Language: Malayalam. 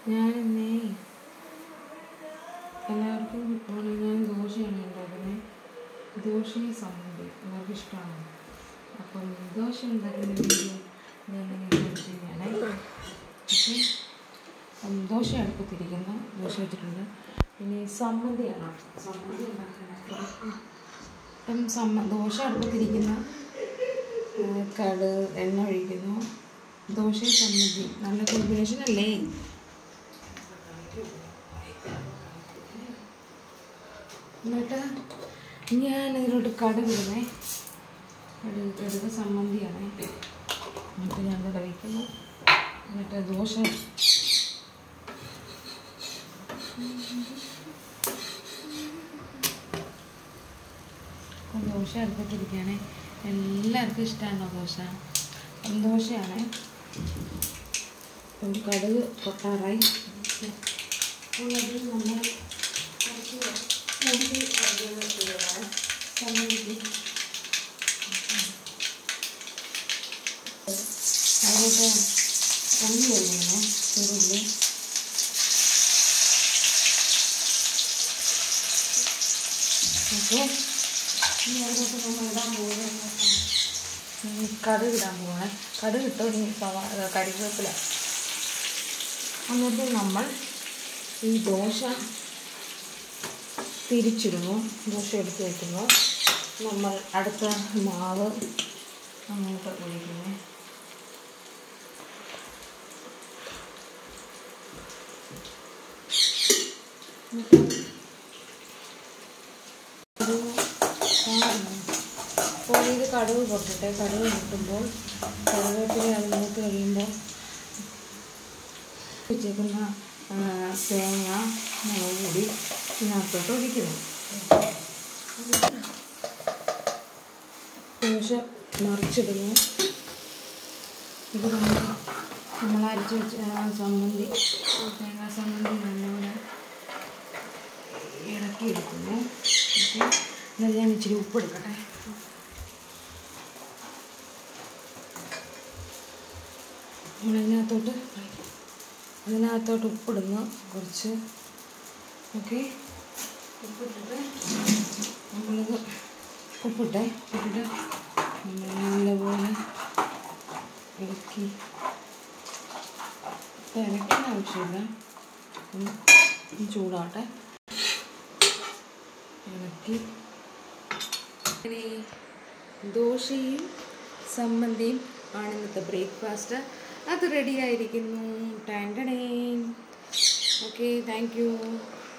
ഞാൻ ഇന്നേ എല്ലാവർക്കും ഗുഡ് മോർണിംഗ് ഞാൻ ദോശയാണ് ഉണ്ടാക്കുന്നത് ദോശയും സമ്മതി എല്ലാവർക്കും ഇഷ്ടമാണ് അപ്പം ദോശ ഉണ്ടാക്കുന്ന വീഡിയോ ഞാൻ നിങ്ങൾക്ക് കാണിച്ചു തന്നെയാണ് ഓക്കെ അപ്പം ദോശ അടുപ്പത്തിരിക്കുന്നു ദോശ വെച്ചിട്ടുണ്ട് പിന്നെ സമ്മതിയാണ് സമ്മതി ഉണ്ടാക്കുന്നത് അപ്പം സമ്മ ദോശ അടുപ്പത്തിരിക്കുന്ന കട് എണ്ണ ഒഴിക്കുന്നു ദോശയും സമ്മതി നല്ല കോമ്പിനേഷൻ അല്ലേ എന്നിട്ട് ഞാൻ ഇതിലോട്ട് കടുക് ഇടുന്നേ കടുക് കടുക് സമ്മന്തിയാണ് എന്നിട്ട് ഞാൻ ഇവിടെ വയ്ക്കുന്നു എന്നിട്ട് ദോശ അപ്പം ദോശ അടുപ്പത്തിരിക്കുകയാണ് എല്ലാവർക്കും ഇഷ്ടമാണോ ദോശ അപ്പം ദോശയാണ് അപ്പം കടുക് പൊട്ടാറായി അപ്പോൾ അതിൽ നമ്മൾ കുറച്ച് ഉള്ളി അരിഞ്ഞത് ഇടുകയാണ്. ചമ്മന്തി അതിലോട്ട് ഉള്ളി അരിയുന്നു ചെറുള്ളി ഓക്കെ ഇനി അതിലോട്ട് നമ്മൾ ഇടാൻ പോകുന്നത് കടുക് ഇടാൻ പോകണേ കടുക് ഇട്ടോ ഇനി സവാ കരിവേപ്പില എന്നിട്ട് നമ്മൾ ഈ ദോശ തിരിച്ചിടുന്നു ദോശ എടുത്ത് വയ്ക്കുന്നു നമ്മൾ അടുത്ത മാവ് അങ്ങോട്ട് ഒഴിക്കുന്നു അപ്പോൾ ഇത് കടുക് പൊട്ടട്ടെ കടുക് പൊട്ടുമ്പോൾ കറിവേപ്പില അത് മൂത്ത് കഴിയുമ്പോൾ വെച്ചേക്കുന്ന തേങ്ങ മുളക് പൊടി ഇതിനകത്തോട്ട് ഒഴിക്കുന്നു ദോശ മറിച്ചിടുന്നു ഇത് നമ്മൾ നമ്മൾ അരച്ച് വെച്ച ആ ചമ്മന്തി തേങ്ങാ ചമ്മന്തി നല്ലപോലെ ഇളക്കിയെടുക്കുന്നു ഓക്കെ എന്നാൽ ഞാൻ ഇച്ചിരി ഉപ്പ് എടുക്കട്ടെ നമ്മളതിനകത്തോട്ട് അതിനകത്തോട്ട് ഉപ്പിടുന്നു കുറച്ച് ഓക്കെ ഉപ്പിട്ടിട്ട് നമ്മളിത് ഉപ്പിട്ടെ ഉപ്പിട്ടിട്ട് നമ്മൾ നല്ലപോലെ ഇളക്കി ഇപ്പം ഇളക്കേണ്ട ആവശ്യമില്ല ഒന്ന് ചൂടാവട്ടെ ഇളക്കി ഇനി ദോശയും സമ്മന്തിയും ആണ് ഇന്നത്തെ ബ്രേക്ക്ഫാസ്റ്റ് അത് റെഡി ആയിരിക്കുന്നു ടാൻഡണേ ഓക്കെ താങ്ക് യു